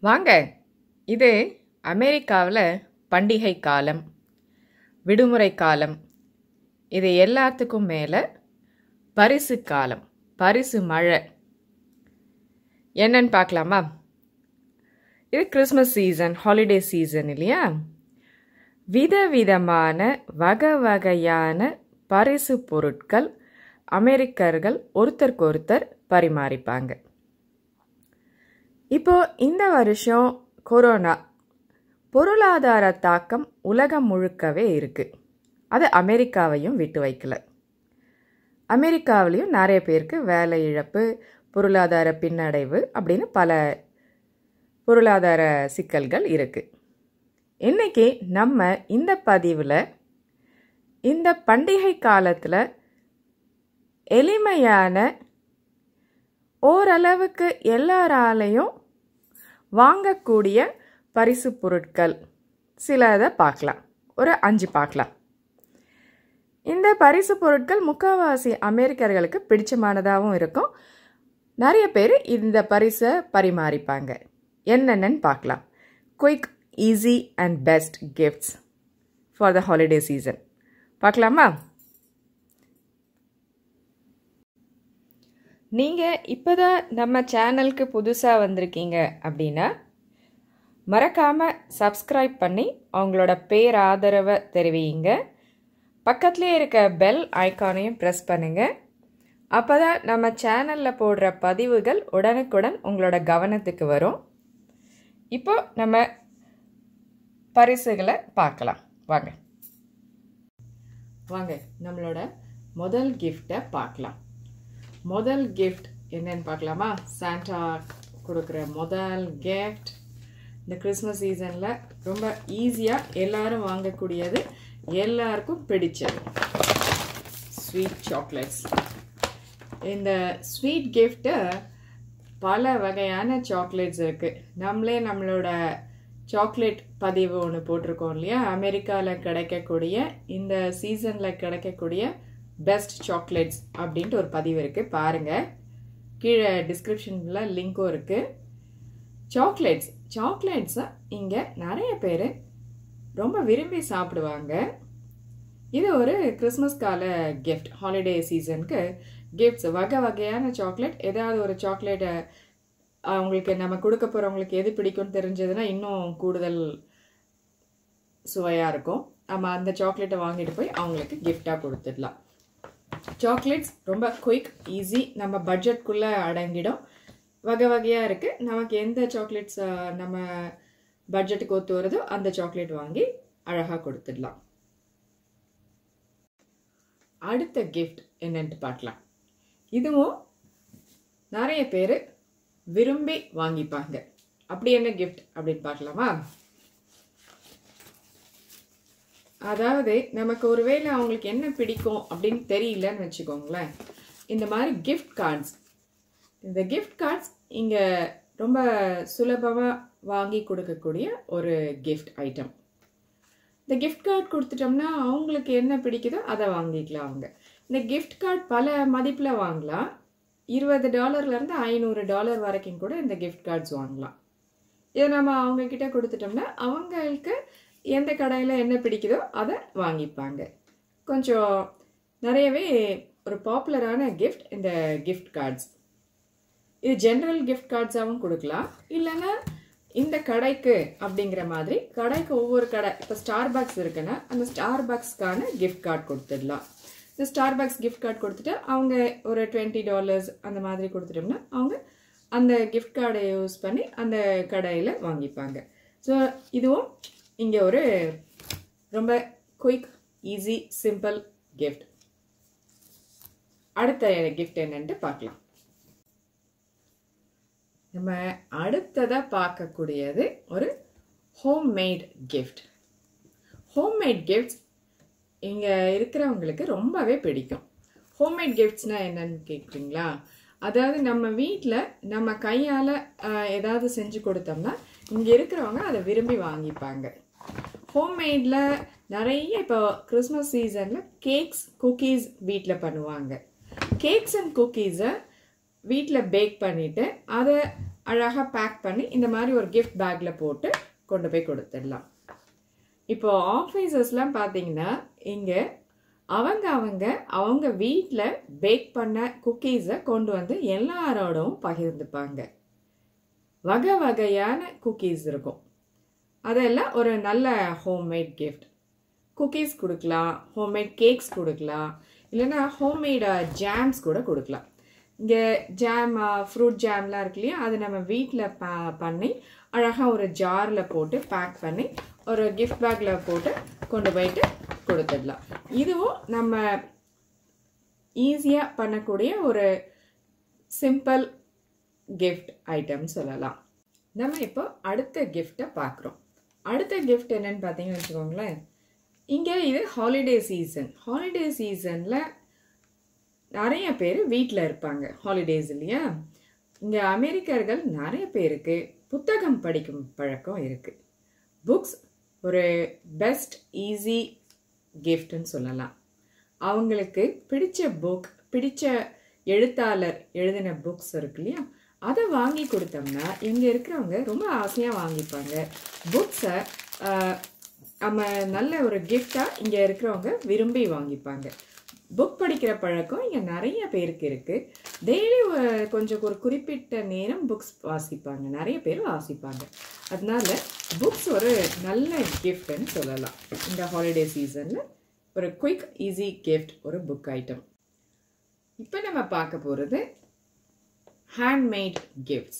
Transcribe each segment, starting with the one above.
வாங்க இது அமெரிக்காவில் பண்டிகை காலம் விடுமுறை காலம் இது எல்லாத்துக்கும் மேலே பரிசு காலம் பரிசு மழை என்னன்னு பார்க்கலாமா இது கிறிஸ்மஸ் சீசன் ஹாலிடே சீசன் இல்லையா விதவிதமான வகை வகையான பரிசு பொருட்கள் அமெரிக்கர்கள் ஒருத்தருக்கொருத்தர் பரிமாறிப்பாங்க இப்போ இந்த வருஷம் கொரோனா பொருளாதார தாக்கம் உலகம் முழுக்கவே இருக்குது அது அமெரிக்காவையும் விட்டு வைக்கல அமெரிக்காவிலையும் நிறைய பேருக்கு வேலை இழப்பு பொருளாதார பின்னடைவு அப்படின்னு பல பொருளாதார சிக்கல்கள் இருக்குது இன்னைக்கு நம்ம இந்த பதிவில் இந்த பண்டிகை காலத்தில் எளிமையான ஓரளவுக்கு எல்லாராலையும் வாங்கக்கூடிய பரிசு பொருட்கள் சில இதை பார்க்கலாம் ஒரு அஞ்சு பார்க்கலாம் இந்த பரிசு பொருட்கள் முக்கால்வாசி அமெரிக்கர்களுக்கு பிடிச்சமானதாகவும் இருக்கும் நிறைய பேர் இந்த பரிசை பரிமாறிப்பாங்க என்னென்னு பார்க்கலாம் quick easy and best gifts for the holiday season பார்க்கலாமா நீங்கள் இப்போ தான் நம்ம சேனலுக்கு புதுசாக வந்திருக்கீங்க அப்படின்னா மறக்காமல் சப்ஸ்கிரைப் பண்ணி அவங்களோட பேர் ஆதரவை தெரிவிங்க பக்கத்துலேயே இருக்க பெல் ஐக்கானையும் ப்ரெஸ் பண்ணுங்கள் அப்போ தான் நம்ம சேனலில் போடுற பதிவுகள் உடனுக்குடன் உங்களோட கவனத்துக்கு வரும் இப்போ நம்ம பரிசுகளை பார்க்கலாம் வாங்க வாங்க நம்மளோட முதல் கிஃப்டை பார்க்கலாம் முதல் கிஃப்ட் என்னன்னு பார்க்கலாமா சாண்டா கொடுக்குற முதல் கிஃப்ட் இந்த கிறிஸ்மஸ் சீசனில் ரொம்ப ஈஸியாக எல்லாரும் வாங்கக்கூடியது எல்லாருக்கும் பிடிச்சது ஸ்வீட் சாக்லேட்ஸ் இந்த ஸ்வீட் கிஃப்ட்டு பல வகையான சாக்லேட்ஸ் இருக்குது நம்மளே நம்மளோட சாக்லேட் பதிவு ஒன்று போட்டிருக்கோம் இல்லையா அமெரிக்காவில் கிடைக்கக்கூடிய இந்த சீசனில் கிடைக்கக்கூடிய பெஸ்ட் சாக்லேட்ஸ் அப்படின்ட்டு ஒரு பதிவு இருக்குது பாருங்கள் கீழே டிஸ்கிரிப்ஷனில் லிங்க்கும் இருக்குது சாக்லேட்ஸ் சாக்லேட்ஸை இங்கே நிறைய பேர் ரொம்ப விரும்பி சாப்பிடுவாங்க இது ஒரு கிறிஸ்மஸ் கால கிஃப்ட் ஹாலிடே சீசனுக்கு கிஃப்ட்ஸ் வகை வகையான சாக்லேட் ஏதாவது ஒரு சாக்லேட்டை அவங்களுக்கு நம்ம கொடுக்க போகிறவங்களுக்கு எது பிடிக்கும்னு தெரிஞ்சதுன்னா இன்னும் கூடுதல் சுவையாக இருக்கும் நம்ம அந்த சாக்லேட்டை வாங்கிட்டு போய் அவங்களுக்கு கிஃப்டாக கொடுத்துடலாம் சாக்லேட்ஸ் ரொம்ப குயிக் ஈஸி நம்ம பட்ஜெட்குள்ளே அடங்கிடும் வகை வகையாக இருக்குது நமக்கு எந்த சாக்லேட்ஸ் நம்ம பட்ஜெட்டுக்கு ஒத்து வருதோ அந்த சாக்லேட் வாங்கி அழகாக கொடுத்துடலாம் அடுத்த கிஃப்ட் என்னன்ட்டு பார்க்கலாம் இதுவும் நிறைய பேர் விரும்பி வாங்கிப்பாங்க அப்படி என்ன கிஃப்ட் அப்படின்னு பார்க்கலாமா அதாவது நமக்கு ஒருவேளை அவங்களுக்கு என்ன பிடிக்கும் அப்படின்னு தெரியலன்னு வச்சுக்கோங்களேன் இந்த மாதிரி கிஃப்ட் கார்ட்ஸ் இந்த கிஃப்ட் கார்ட்ஸ் இங்கே ரொம்ப சுலபமாக வாங்கி கொடுக்கக்கூடிய ஒரு கிஃப்ட் ஐட்டம் இந்த கிஃப்ட் கார்டு கொடுத்துட்டோம்னா அவங்களுக்கு என்ன பிடிக்குதோ அதை வாங்கிக்கலாம் அவங்க இந்த கிஃப்ட் கார்டு பல மதிப்பில் வாங்கலாம் இருபது டாலர்லேருந்து ஐநூறு டாலர் வரைக்கும் கூட இந்த கிஃப்ட் கார்ட்ஸ் வாங்கலாம் இதை நம்ம அவங்கக்கிட்ட கொடுத்துட்டோம்னா அவங்களுக்கு எந்த கடையில் என்ன பிடிக்குதோ அதை வாங்கிப்பாங்க கொஞ்சம் நிறையவே ஒரு பாப்புலரான கிஃப்ட் இந்த கிஃப்ட் கார்ட்ஸ் இது ஜென்ரல் கிஃப்ட் கார்ட்ஸாகவும் கொடுக்கலாம் இல்லைன்னா இந்த கடைக்கு அப்படிங்கிற மாதிரி கடைக்கு ஒவ்வொரு கடை இப்போ ஸ்டார் பாக்ஸ் இருக்குன்னா அந்த ஸ்டார் பாக்ஸ்க்கான கிஃப்ட் கார்டு கொடுத்துடலாம் இந்த ஸ்டார் பாக்ஸ் கிஃப்ட் கார்டு கொடுத்துட்டு அவங்க ஒரு டுவெண்ட்டி டாலர்ஸ் அந்த மாதிரி கொடுத்துட்டோம்னா அவங்க அந்த கிஃப்ட் கார்டை யூஸ் பண்ணி அந்த கடையில் வாங்கிப்பாங்க ஸோ இதுவும் இங்கே ஒரு ரொம்ப குயிக் ஈஸி சிம்பிள் கிஃப்ட் அடுத்த கிஃப்ட் என்னன்ட்டு பார்க்கலாம் நம்ம அடுத்ததாக பார்க்கக்கூடியது ஒரு home made gift home made gifts இங்கே இருக்கிறவங்களுக்கு ரொம்பவே பிடிக்கும் ஹோம்மேட் கிஃப்ட்ஸ்னால் என்னன்னு கேட்குறீங்களா அதாவது நம்ம வீட்டில் நம்ம கையால் ஏதாவது செஞ்சு கொடுத்தோம்னா இங்கே இருக்கிறவங்க அதை விரும்பி வாங்கிப்பாங்க ஹோம்மேடில் நிறைய இப்போ கிறிஸ்மஸ் சீசனில் கேக்ஸ் குக்கீஸ் வீட்டில் பண்ணுவாங்க கேக்ஸ் அண்ட் குக்கீஸை வீட்டில் பேக் பண்ணிவிட்டு அதை அழகாக பேக் பண்ணி இந்த மாதிரி ஒரு கிஃப்ட் பேக்கில் போட்டு கொண்டு போய் கொடுத்துடலாம் இப்போ ஆஃபீஸர்ஸ்லாம் பார்த்தீங்கன்னா இங்கே அவங்க அவங்க அவங்க வீட்டில் பேக் பண்ண குக்கீஸை கொண்டு வந்து எல்லாரோடவும் பகிர்ந்துப்பாங்க வகை வகையான குக்கீஸ் இருக்கும் அதெல்லாம் ஒரு நல்ல ஹோம்மேட் கிஃப்ட் குக்கீஸ் கொடுக்கலாம் ஹோம்மேட் கேக்ஸ் கொடுக்கலாம் இல்லைன்னா ஹோம்மேட் ஜாம்ஸ் கூட கொடுக்கலாம் இங்கே ஜாம் ஃப்ரூட் ஜாம்லாம் இருக்கு இல்லையா அது நம்ம வீட்டில் ப பண்ணி அழகாக ஒரு ஜாரில் போட்டு பேக் பண்ணி ஒரு கிஃப்ட் பேக்கில் போட்டு கொண்டு போயிட்டு கொடுத்துடலாம் இதுவும் நம்ம ஈஸியாக பண்ணக்கூடிய ஒரு சிம்பிள் கிஃப்ட் ஐட்டம் சொல்லலாம் நம்ம இப்போ அடுத்த கிஃப்டை பார்க்குறோம் அடுத்த கிஃப்ட் என்னன்னு பார்த்தீங்கன்னு வச்சுக்கோங்களேன் இங்கே இது ஹாலிடே சீசன் ஹாலிடே சீசனில் நிறைய பேர் வீட்டில் இருப்பாங்க ஹாலிடேஸ் இல்லையா இங்கே அமெரிக்கர்கள் நிறைய பேருக்கு புத்தகம் படிக்கும் பழக்கம் இருக்குது புக்ஸ் ஒரு பெஸ்ட் ஈஸி கிஃப்ட்னு சொல்லலாம் அவங்களுக்கு பிடிச்ச புக் பிடிச்ச எழுத்தாளர் எழுதின புக்ஸ் இருக்கு இல்லையா அதை வாங்கி கொடுத்தோம்னா இங்கே இருக்கிறவங்க ரொம்ப ஆசையாக வாங்கிப்பாங்க புக்ஸை நம்ம நல்ல ஒரு கிஃப்டாக இங்கே இருக்கிறவங்க விரும்பி வாங்கிப்பாங்க புக் படிக்கிற பழக்கம் இங்கே நிறைய பேருக்கு இருக்குது டெய்லி கொஞ்சம் ஒரு குறிப்பிட்ட நேரம் புக்ஸ் வாசிப்பாங்க நிறைய பேர் வாசிப்பாங்க அதனால புக்ஸ் ஒரு நல்ல கிஃப்ட்னு சொல்லலாம் இந்த ஹாலிடே சீசனில் ஒரு குயிக் ஈஸி கிஃப்ட் ஒரு புக் ஐட்டம் இப்போ நம்ம பார்க்க போகிறது ஹேண்ட்மேட் கிஃப்ட்ஸ்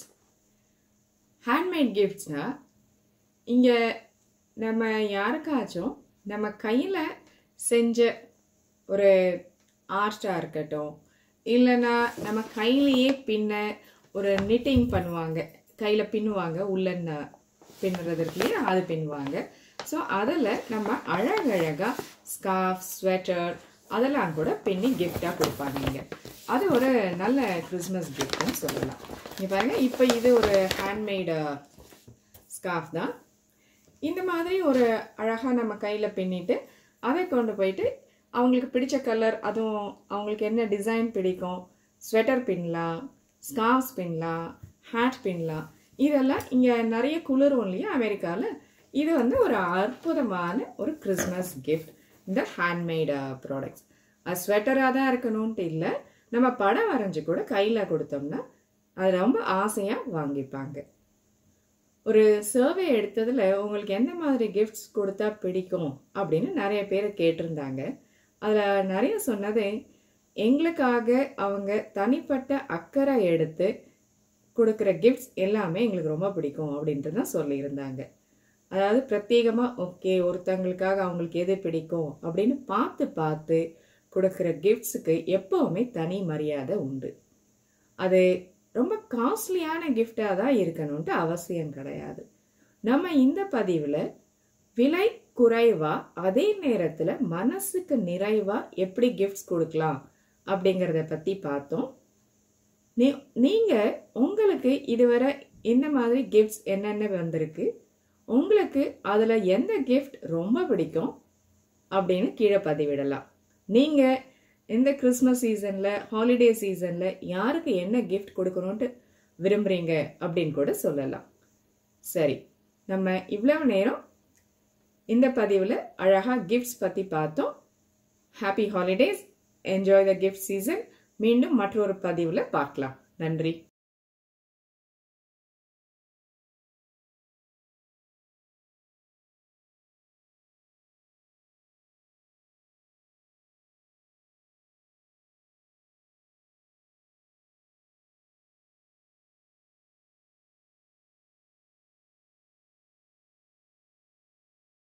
ஹேண்ட்மேட் கிஃப்ட்ஸ்னால் இங்கே நம்ம யாருக்காச்சும் நம்ம கையில் செஞ்ச ஒரு ஆர்ட்டாக இருக்கட்டும் இல்லைன்னா நம்ம கையிலேயே பின்ன ஒரு நிட்டிங் பண்ணுவாங்க கையில் பின்னுவாங்க உள்ளன் பின்னுறது இருக்கு இல்லையா அது பின்னுவாங்க ஸோ அதில் நம்ம அழகழகாக ஸ்கார்ஃப் ஸ்வெட்டர் அதெல்லாம் கூட பின்னி கிஃப்டாக கொடுப்பாங்க இங்கே அது ஒரு நல்ல கிறிஸ்மஸ் கிஃப்ட்னு சொல்லலாம் இங்கே பாருங்கள் இப்போ இது ஒரு ஹேண்ட்மேடு ஸ்கார்ஃப் தான் இந்த மாதிரி ஒரு அழகாக நம்ம கையில் பின்னிட்டு அதை கொண்டு போயிட்டு அவங்களுக்கு பிடிச்ச கலர் அதுவும் அவங்களுக்கு என்ன டிசைன் பிடிக்கும் ஸ்வெட்டர் பின்னலாம் ஸ்கார்ஃப்ஸ் பின்னலாம் ஹேட் பின்னலாம் இதெல்லாம் இங்கே நிறைய குளிரும் இல்லையா அமெரிக்காவில் இது வந்து ஒரு அற்புதமான ஒரு கிறிஸ்மஸ் கிஃப்ட் இந்த ஹேண்ட்மேட் ப்ராடக்ட்ஸ் அது ஸ்வெட்டராக தான் இருக்கணும்ன்ட்டு இல்லை நம்ம படம் வரைஞ்சி கூட கையில் கொடுத்தோம்னா அது ரொம்ப ஆசையாக வாங்கிப்பாங்க ஒரு சர்வே எடுத்ததில் உங்களுக்கு எந்த மாதிரி கிஃப்ட்ஸ் கொடுத்தா பிடிக்கும் அப்படின்னு நிறைய பேர் கேட்டிருந்தாங்க அதில் நிறைய சொன்னது எங்களுக்காக அவங்க தனிப்பட்ட அக்கறை எடுத்து கொடுக்குற கிஃப்ட்ஸ் எல்லாமே எங்களுக்கு ரொம்ப பிடிக்கும் அப்படின்ட்டு தான் சொல்லியிருந்தாங்க அதாவது பிரத்யேகமாக ஓகே ஒருத்தங்களுக்காக அவங்களுக்கு எது பிடிக்கும் அப்படின்னு பார்த்து பார்த்து கொடுக்குற கிஃப்ட்ஸுக்கு எப்போவுமே தனி மரியாதை உண்டு அது ரொம்ப காஸ்ட்லியான கிஃப்டாக தான் இருக்கணும்ட்டு அவசியம் கிடையாது நம்ம இந்த பதிவில் விலை குறைவா அதே நேரத்தில் மனசுக்கு நிறைவா எப்படி கிஃப்ட்ஸ் கொடுக்கலாம் அப்படிங்கிறத பற்றி பார்த்தோம் நீ நீங்கள் உங்களுக்கு இதுவரை இந்த மாதிரி கிஃப்ட்ஸ் என்னென்ன வந்திருக்கு உங்களுக்கு அதில் எந்த கிஃப்ட் ரொம்ப பிடிக்கும் அப்படின்னு கீழே பதிவிடலாம் நீங்கள் இந்த கிறிஸ்மஸ் சீசனில் ஹாலிடே சீசனில் யாருக்கு என்ன கிஃப்ட் கொடுக்கணுன்ட்டு விரும்புகிறீங்க அப்படின்னு கூட சொல்லலாம் சரி நம்ம இவ்வளவு நேரம் இந்த பதிவில் அழகாக கிஃப்ட்ஸ் பற்றி பார்த்தோம் happy holidays enjoy the gift season மீண்டும் மற்றொரு பதிவில் பார்க்கலாம் நன்றி